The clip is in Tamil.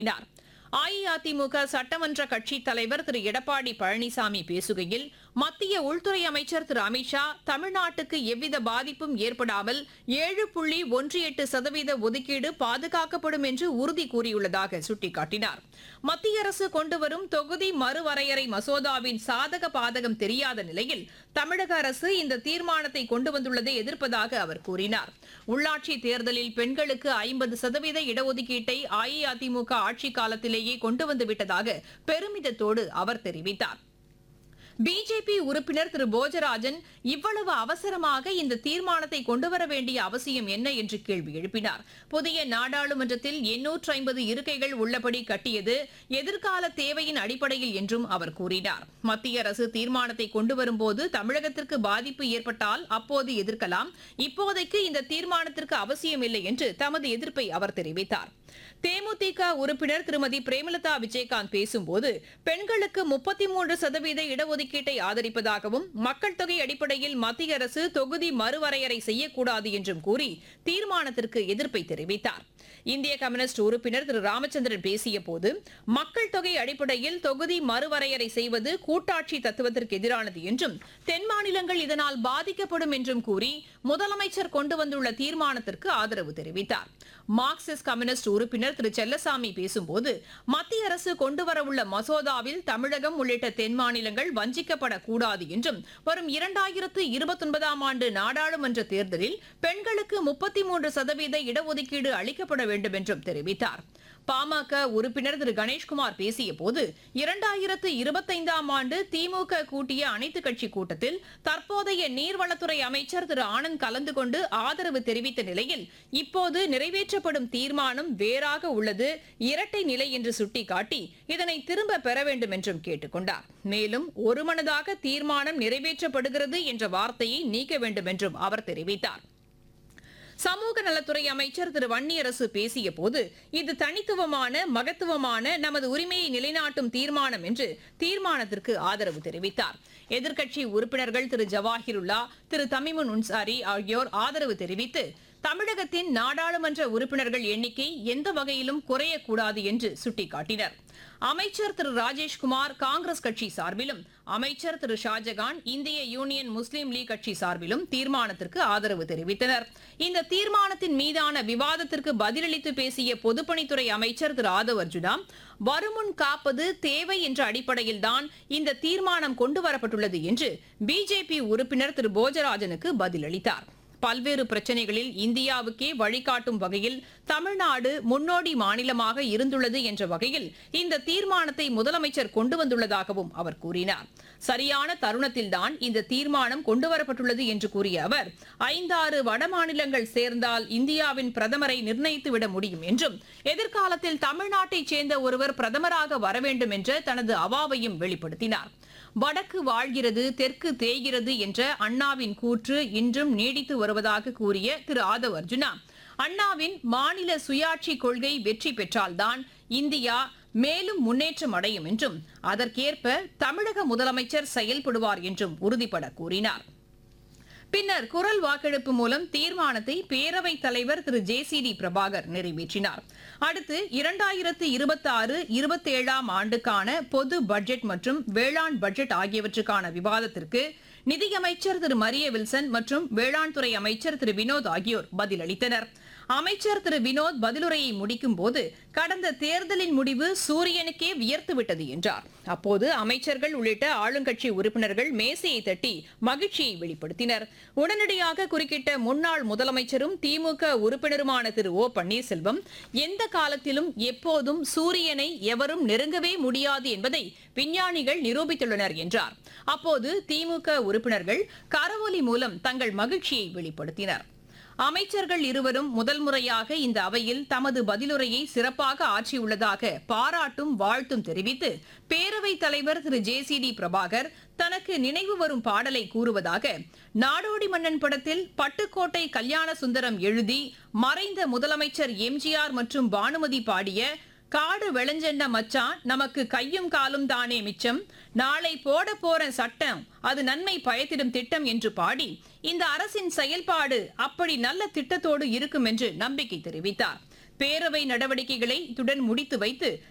கூறினார் அஇஅதிமுக சட்டமன்ற கட்சித் தலைவர் திரு எடப்பாடி பழனிசாமி பேசுகையில் மத்திய உள்துறை அமைச்சர் திரு அமித்ஷா தமிழ்நாட்டுக்கு எவ்வித பாதிப்பும் ஏற்படாமல் ஏழு புள்ளி ஒன்று எட்டு சதவீத ஒதுக்கீடு பாதுகாக்கப்படும் என்று உறுதி கூறியுள்ளதாக சுட்டிக்காட்டினார் மத்திய அரசு கொண்டுவரும் தொகுதி மறுவரையறை மசோதாவின் சாதக பாதகம் தெரியாத நிலையில் தமிழக அரசு இந்த தீர்மானத்தை கொண்டு வந்துள்ளதை எதிர்ப்பதாக அவர் கூறினார் உள்ளாட்சி தேர்தலில் பெண்களுக்கு ஐம்பது சதவீத இடஒதுக்கீட்டை அஇஅதிமுக ஆட்சிக் காலத்திலேயே கொண்டு வந்து விட்டதாக பெருமிதத்தோடு அவர் தெரிவித்தார் பிஜேபி உறுப்பினர் திரு போஜராஜன் இவ்வளவு அவசரமாக இந்த தீர்மானத்தை கொண்டுவர வேண்டிய அவசியம் என்ன என்று கேள்வி எழுப்பினார் புதிய நாடாளுமன்றத்தில் எண்ணூற்று ஐம்பது இருக்கைகள் உள்ளபடி கட்டியது எதிர்கால தேவையின் அடிப்படையில் என்றும் அவர் கூறினார் மத்திய அரசு தீர்மானத்தை கொண்டு வரும்போது தமிழகத்திற்கு பாதிப்பு ஏற்பட்டால் அப்போது எதிர்க்கலாம் இப்போதைக்கு இந்த தீர்மானத்திற்கு அவசியமில்லை என்று தமது எதிர்ப்பை அவர் தெரிவித்தார் தேமுதிக உறுப்பினர் திருமதி பிரேமலதா விஜயகாந்த் பேசும்போது பெண்களுக்கு முப்பத்தி மூன்று சதவீத இடஒதுக்கீட்டை ஆதரிப்பதாகவும் மக்கள் தொகை அடிப்படையில் மத்திய அரசு தொகுதி மறுவரையறை செய்யக்கூடாது என்றும் கூறி தீர்மானத்திற்கு எதிர்ப்பை தெரிவித்தார் இந்திய கம்யூனிஸ்ட் உறுப்பினர் திரு ராமச்சந்திரன் பேசிய போது மக்கள் தொகை அடிப்படையில் தொகுதி மறுவரையறை செய்வது கூட்டாட்சி தத்துவத்திற்கு எதிரானது என்றும் தென் மாநிலங்கள் இதனால் பாதிக்கப்படும் என்றும் கூறி முதலமைச்சர் கொண்டு வந்துள்ள தீர்மானத்திற்கு ஆதரவு தெரிவித்தார் மார்க்சிஸ்ட் கம்யூனிஸ்ட் உறுப்பினர் திரு செல்லசாமி பேசும்போது மத்திய அரசு கொண்டுவரவுள்ள மசோதாவில் தமிழகம் உள்ளிட்ட தென் மாநிலங்கள் வஞ்சிக்கப்படக்கூடாது என்றும் வரும் இரண்டாயிரத்து இருபத்தொன்பதாம் ஆண்டு நாடாளுமன்ற தேர்தலில் பெண்களுக்கு முப்பத்தி மூன்று சதவீத இடஒதுக்கீடு அளிக்கப்பட வேண்டும் என்றும் தெரிவித்தார் பாமக உறுப்பினர் திரு கணேஷ்குமார் பேசிய போது இரண்டாயிரத்து இருபத்தைந்தாம் ஆண்டு திமுக கூட்டிய அனைத்துக் கட்சி கூட்டத்தில் தற்போதைய நீர்வளத்துறை அமைச்சர் திரு ஆனந்த் கலந்து கொண்டு ஆதரவு தெரிவித்த நிலையில் இப்போது நிறைவேற்றப்படும் தீர்மானம் வேறாக உள்ளது இரட்டை நிலை என்று சுட்டிக்காட்டி இதனை திரும்ப பெற வேண்டும் என்றும் கேட்டுக் கொண்டார் மேலும் ஒருமனதாக தீர்மானம் நிறைவேற்றப்படுகிறது என்ற வார்த்தையை நீக்க வேண்டும் என்றும் அவர் தெரிவித்தார் சமூக நலத்துறை அமைச்சர் திரு வன்னியரசு பேசிய போது இது தனித்துவமான மகத்துவமான நமது உரிமையை நிலைநாட்டும் தீர்மானம் என்று தீர்மானத்திற்கு ஆதரவு தெரிவித்தார் எதிர்க்கட்சி உறுப்பினர்கள் திரு ஜவாஹிருல்லா திரு தமிமுன் உன்சாரி ஆகியோர் ஆதரவு தெரிவித்து தமிழகத்தின் நாடாளுமன்ற உறுப்பினர்கள் எண்ணிக்கை எந்த வகையிலும் குறையக்கூடாது என்று சுட்டிக்காட்டினர் அமைச்சர் திரு ராஜேஷ்குமார் காங்கிரஸ் கட்சி சார்பிலும் அமைச்சர் திரு ஷாஜகான் இந்திய யூனியன் முஸ்லீம் லீக் கட்சி சார்பிலும் தீர்மானத்திற்கு ஆதரவு தெரிவித்தனர் இந்த தீர்மானத்தின் மீதான விவாதத்திற்கு பதிலளித்து பேசிய பொதுப்பணித்துறை அமைச்சர் திரு ஆதவ் அர்ஜுனா வருமுன் காப்பது தேவை என்ற அடிப்படையில்தான் இந்த தீர்மானம் கொண்டுவரப்பட்டுள்ளது என்று பிஜேபி உறுப்பினர் திரு போஜராஜனுக்கு பதிலளித்தார் பல்வேறு பிரச்சனைகளில் இந்தியாவுக்கே வழிகாட்டும் வகையில் தமிழ்நாடு முன்னோடி மாநிலமாக இருந்துள்ளது என்ற வகையில் இந்த தீர்மானத்தை முதலமைச்சர் கொண்டு வந்துள்ளதாகவும் அவர் கூறினார் சரியான தருணத்தில்தான் இந்த தீர்மானம் கொண்டுவரப்பட்டுள்ளது என்று கூறிய அவர் ஐந்தாறு வட மாநிலங்கள் சேர்ந்தால் இந்தியாவின் பிரதமரை நிர்ணயித்துவிட முடியும் என்றும் எதிர்காலத்தில் தமிழ்நாட்டைச் சேர்ந்த ஒருவர் பிரதமராக வர வேண்டும் என்ற தனது அவாவையும் வெளிப்படுத்தினார் வடக்கு வாழ்கிறது தெற்கு தேய்கிறது என்ற அண்ணாவின் கூற்று இன்றும் நீடித்து வருவதாக கூறிய திரு ஆதவ் அர்ஜுனா அண்ணாவின் மாநில சுயாட்சி கொள்கை வெற்றி பெற்றால்தான் இந்தியா மேலும் முன்னேற்றம் அடையும் என்றும் அதற்கேற்ப தமிழக முதலமைச்சர் செயல்படுவார் என்றும் உறுதிபட கூறினார் பின்னர் குரல் வாக்கெடுப்பு மூலம் தீர்மானத்தை பேரவைத் தலைவர் திரு ஜே சி டி பிரபாகர் நிறைவேற்றினார் அடுத்து இரண்டாயிரத்து இருபத்தி ஆறு இருபத்தேழாம் ஆண்டுக்கான பொது பட்ஜெட் மற்றும் வேளாண் பட்ஜெட் ஆகியவற்றுக்கான விவாதத்திற்கு நிதியமைச்சர் திரு மரிய வில்சன் மற்றும் வேளாண் துறை அமைச்சர் திரு வினோத் ஆகியோர் பதிலளித்தனர் அமைச்சர் திரு வினோத் பதிலுரையை முடிக்கும் போது கடந்த தேர்தலின் முடிவு சூரியனுக்கே வியர்த்துவிட்டது என்றார் அப்போது அமைச்சர்கள் உள்ளிட்ட ஆளுங்கட்சி உறுப்பினர்கள் மேசையை தட்டி மகிழ்ச்சியை வெளிப்படுத்தினர் உடனடியாக குறுக்கிட்ட முன்னாள் முதலமைச்சரும் திமுக உறுப்பினருமான திரு ஓ பன்னீர்செல்வம் எந்த காலத்திலும் எப்போதும் சூரியனை எவரும் நெருங்கவே முடியாது என்பதை விஞ்ஞானிகள் நிரூபித்துள்ளனர் என்றார் அப்போது திமுக உறுப்பினர்கள் கரவொலி மூலம் தங்கள் மகிழ்ச்சியை வெளிப்படுத்தினர் அமைச்சர்கள் இருவரும் முதல் முறையாக இந்த அவையில் தமது பதிலுரையை சிறப்பாக ஆற்றியுள்ளதாக பாராட்டும் வாழ்த்தும் தெரிவித்து பேரவைத் தலைவர் திரு ஜே சி டி பிரபாகர் தனக்கு நினைவு வரும் பாடலை கூறுவதாக நாடோடி மன்னன் படத்தில் பட்டுக்கோட்டை கல்யாண சுந்தரம் எழுதி மறைந்த முதலமைச்சர் எம்ஜிஆர் மற்றும் பானுமதி பாடிய காடு விளைஞ்சென்ன மச்சான் நமக்கு கையும் காலும் தானே மிச்சம் நாளை போட போற சட்டம் அது நன்மை பயத்திடும் திட்டம் என்று பாடி இந்த அரசின் செயல்பாடு அப்படி நல்ல திட்டத்தோடு இருக்கும் என்று நம்பிக்கை தெரிவித்தார் பேரவை நடவடிக்கைகளை இத்துடன் முடித்து வைத்து